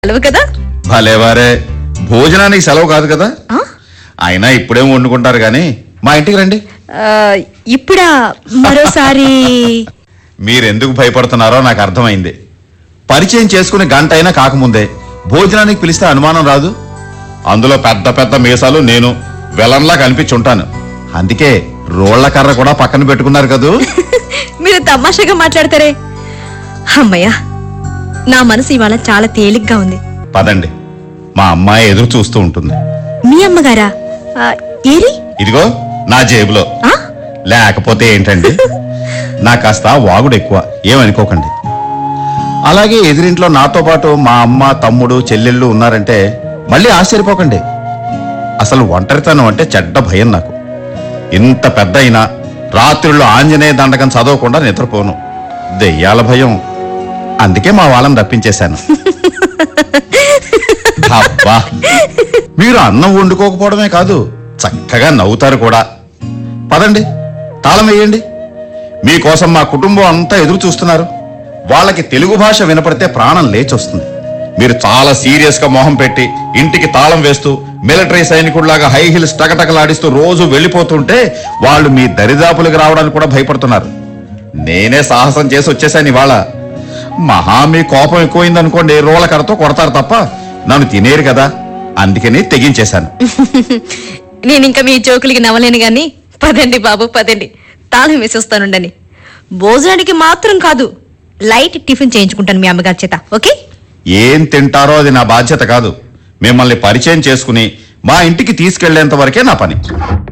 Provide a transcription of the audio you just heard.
సెలవు కదా భలేవారే భోజనానికి సెలవు కాదు కదా ఆ? అయినా ఇప్పుడేం వండుకుంటారు కానీ మా ఇంటికి రండి ఆ, ఇప్పుడా మరోసారి మీరెందుకు భయపడుతున్నారో నాకు అర్థమైంది పరిచయం చేసుకుని గంట అయినా కాకముందే భోజనానికి పిలిస్తే అనుమానం రాదు అందులో పెద్ద పెద్ద మీసాలు నేను వెలంలా కనిపించుంటాను అందుకే రోళ్ల కర్ర కూడా పక్కన పెట్టుకున్నారు కదూ మీరు తమాషాగా మాట్లాడతారే అమ్మయ్యా నా మనసు ఇవాళ చాలా తేలిగ్గా ఉంది పదండి మా అమ్మాయి ఎదురు చూస్తూ ఉంటుంది మీ అమ్మగారా ఆ, ఏరి ఇదిగో నా జేబులో ఆ? లేకపోతే ఏంటండి నా కాస్త వాగుడు ఎక్కువ ఏమనుకోకండి అలాగే ఎదురింట్లో నాతో పాటు మా అమ్మ తమ్ముడు చెల్లెళ్ళు ఉన్నారంటే మళ్ళీ ఆశ్చర్యపోకండి అసలు ఒంటరితనం అంటే చెడ్డ భయం నాకు ఇంత పెద్ద అయినా రాత్రుల్లో ఆంజనేయ దండకం చదవకుండా నిద్రపోను దెయ్యాల భయం అందుకే మా వాళ్ళని రప్పించేశాను అబ్బా మీరు అన్నం వండుకోకపోవడమే కాదు చక్కగా నవ్వుతారు కూడా పదండి తాళం వేయండి మీకోసం మా కుటుంబం అంతా ఎదురు చూస్తున్నారు వాళ్ళకి తెలుగు భాష వినపడితే ప్రాణం లేచొస్తుంది మీరు చాలా సీరియస్ గా మొహం పెట్టి ఇంటికి తాళం వేస్తూ మిలిటరీ సైనికుడిలాగా హై హిల్స్ టకటకలాడిస్తూ రోజు వెళ్ళిపోతుంటే వాళ్ళు మీ దరిదాపులకు రావడానికి కూడా భయపడుతున్నారు నేనే సాహసం చేసి వచ్చేసాను ఇవాళ మహా మీ కోపం ఎక్కువైందనుకోండి రోల కర్రతో కొడతారు తప్ప నన్ను తినేరు కదా అందుకని తెగించేశాను నేను ఇంకా మీ జోకులకి నవ్వలేను గాని పదండి బాబు పదండి తాళం వేసేస్తానుండని భోజనానికి మాత్రం కాదు లైట్ టిఫిన్ చేయించుకుంటాను మీ అమ్మగారి చేత ఓకే ఏం తింటారో అది నా బాధ్యత కాదు మిమ్మల్ని పరిచయం చేసుకుని మా ఇంటికి తీసుకెళ్లేంత వరకే నా పని